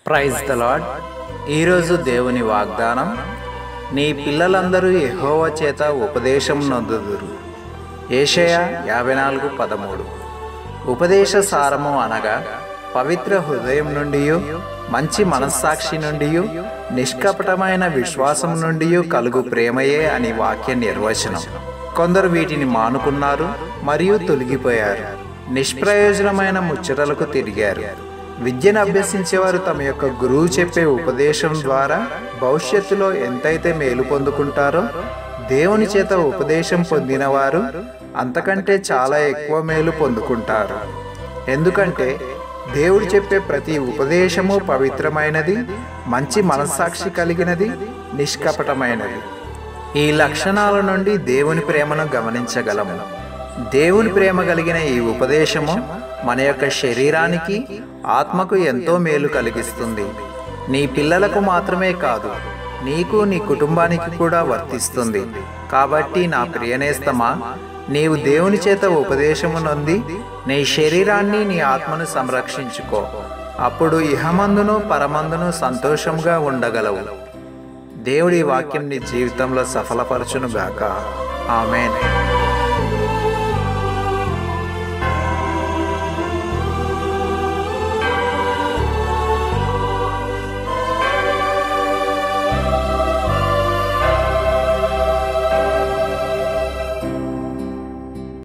praise the lord ఈరోజు దేవుని వాగ్దానం నీ పిల్లలందరూ యెహోవ చేత ఉపదేశం నొందుదురు ఏషయ యాభై నాలుగు పదమూడు ఉపదేశ సారము అనగా పవిత్ర హృదయం నుండి మంచి మనస్సాక్షి నుండి నిష్కపటమైన విశ్వాసం నుండి కలుగు ప్రేమయే అని వాక్య నిర్వచనం కొందరు వీటిని మానుకున్నారు మరియు తొలగిపోయారు నిష్ప్రయోజనమైన ముచ్చటలకు తిరిగారు విద్యను అభ్యసించేవారు తమ యొక్క గురువు చెప్పే ఉపదేశం ద్వారా భవిష్యత్తులో ఎంతైతే మేలు పొందుకుంటారో దేవుని చేత ఉపదేశం పొందినవారు అంతకంటే చాలా ఎక్కువ మేలు పొందుకుంటారు ఎందుకంటే దేవుడు చెప్పే ప్రతి ఉపదేశము పవిత్రమైనది మంచి మనస్సాక్షి కలిగినది నిష్కపటమైనది ఈ లక్షణాల నుండి దేవుని ప్రేమను గమనించగలము దేవుని ప్రేమ కలిగిన ఈ ఉపదేశము మన యొక్క శరీరానికి ఆత్మకు ఎంతో మేలు కలిగిస్తుంది నీ పిల్లలకు మాత్రమే కాదు నీకు నీ కుటుంబానికి కూడా వర్తిస్తుంది కాబట్టి నా ప్రియనేస్తమా నీవు దేవుని చేత ఉపదేశము నొంది నీ శరీరాన్ని నీ ఆత్మను సంరక్షించుకో అప్పుడు ఇహమందును పరమందును సంతోషంగా ఉండగలవు దేవుడి వాక్యం నీ జీవితంలో సఫలపరచునుగాక ఆమెన్